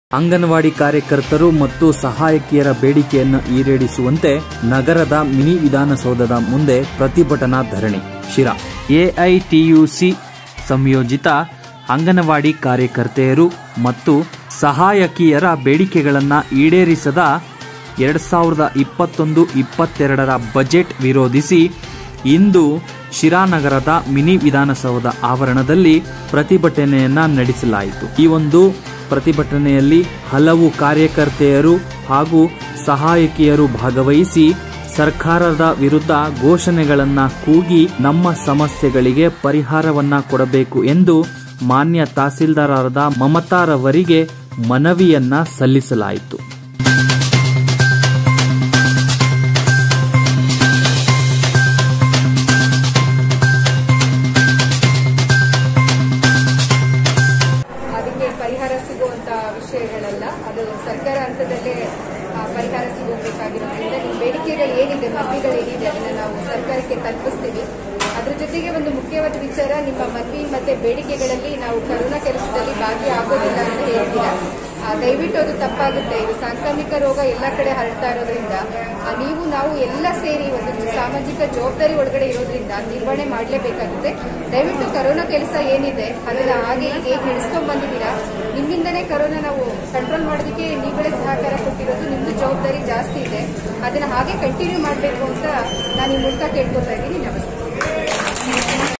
ಅಂಗನವಾಡಿ ಕಾರ್ಯಕರ್ತರು ಮತ್ತು ಸಹಾಯಕಿಯರ ಬೇಡಿಕೆಯನ್ನು ಈಡೇರಿಸುವಂತೆ ನಗರದ ಮಿನಿ ವಿಧಾನಸೌಧದ ಮುಂದೆ ಪ್ರತಿಭಟನಾ ಧರಣಿ ಶಿರಾ ಎಐಟಿಯುಸಿ ಸಂಯೋಜಿತ ಅಂಗನವಾಡಿ ಕಾರ್ಯಕರ್ತೆಯರು ಮತ್ತು ಸಹಾಯಕಿಯರ ಬೇಡಿಕೆಗಳನ್ನು ಈಡೇರಿಸದ ಎರಡು ಸಾವಿರದ ಇಪ್ಪತ್ತೊಂದು ಇಪ್ಪತ್ತೆರಡರ ಬಜೆಟ್ ವಿರೋಧಿಸಿ ಇಂದು ಶಿರಾನಗರದ ಮಿನಿ ವಿಧಾನಸೌಧ ಆವರಣದಲ್ಲಿ ಪ್ರತಿಭಟನೆಯನ್ನ ನಡೆಸಲಾಯಿತು ಈ ಒಂದು ಪ್ರತಿಭಟನೆಯಲ್ಲಿ ಹಲವು ಕಾರ್ಯಕರ್ತೆಯರು ಹಾಗೂ ಸಹಾಯಕಿಯರು ಭಾಗವಹಿಸಿ ಸರ್ಕಾರದ ವಿರುದ್ಧ ಘೋಷಣೆಗಳನ್ನ ಕೂಗಿ ನಮ್ಮ ಸಮಸ್ಯೆಗಳಿಗೆ ಪರಿಹಾರವನ್ನ ಕೊಡಬೇಕು ಎಂದು ಮಾನ್ಯ ತಹಸೀಲ್ದಾರರಾದ ಮಮತಾರವರಿಗೆ ಮನವಿಯನ್ನ ಸಲ್ಲಿಸಲಾಯಿತು ಅದಕ್ಕೆ ಪರಿಹಾರ ಸಿಗುವಂತ ವಿಷಯಗಳಲ್ಲ ಅದು ಸರ್ಕಾರ ಹಂತದಲ್ಲೇ ಆ, ಪರಿಹಾರ ಸಿಗೋಬೇಕಾಗಿರೋದ್ರಿಂದ ನಿಮ್ಮ ಬೇಡಿಕೆಗಳು ಏನಿದೆ ಮನವಿಗಳೇನಿದೆ ಅದನ್ನ ನಾವು ಸರ್ಕಾರಕ್ಕೆ ತಲುಪಿಸ್ತೀವಿ ಅದ್ರ ಜೊತೆಗೆ ಒಂದು ಮುಖ್ಯವಾದ ವಿಚಾರ ನಿಮ್ಮ ಮನವಿ ಮತ್ತೆ ಬೇಡಿಕೆಗಳಲ್ಲಿ ನಾವು ಕರೋನಾ ಕೆಲಸದಲ್ಲಿ ಭಾಗಿಯಾಗೋದಿಲ್ಲ ಅಂತ ಹೇಳ್ತೀರಾ ಆ, ದಯವಿಟ್ಟು ಅದು ತಪ್ಪಾಗುತ್ತೆ ಇದು ಸಾಂಕ್ರಾಮಿಕ ರೋಗ ಎಲ್ಲ ಕಡೆ ಹರಡ್ತಾ ಇರೋದ್ರಿಂದ ಆ, ನೀವು ನಾವು ಎಲ್ಲ ಸೇರಿ ಒಂದು ಸಾಮಾಜಿಕ ಜವಾಬ್ದಾರಿ ಒಳಗಡೆ ಇರೋದ್ರಿಂದ ನಿರ್ವಹಣೆ ಮಾಡಲೇಬೇಕಾಗುತ್ತೆ ದಯವಿಟ್ಟು ಕರೋನಾ ಕೆಲಸ ಏನಿದೆ ಅದನ್ನ ಹಾಗೆ ಈಗ ಹೇಗೆ ನಡೆಸ್ಕೊಂಡ್ ಬಂದಿದ್ದೀರಾ ನಿಮ್ಮಿಂದನೇ ಕರೋನಾ ನಾವು ಕಂಟ್ರೋಲ್ ಮಾಡೋದಕ್ಕೆ ನೀವುಗಳೇ ಸಹಕಾರ ಕೊಟ್ಟಿರೋದು ನಿಮ್ದು ಜವಾಬ್ದಾರಿ ಜಾಸ್ತಿ ಇದೆ ಅದನ್ನ ಹಾಗೆ ಕಂಟಿನ್ಯೂ ಮಾಡಬೇಕು ಅಂತ ನಾನು ಈ ಮೂಲಕ ಕೇಳ್ಕೊತಾ ಇದ್ದೀನಿ ನಮಸ್ತೆ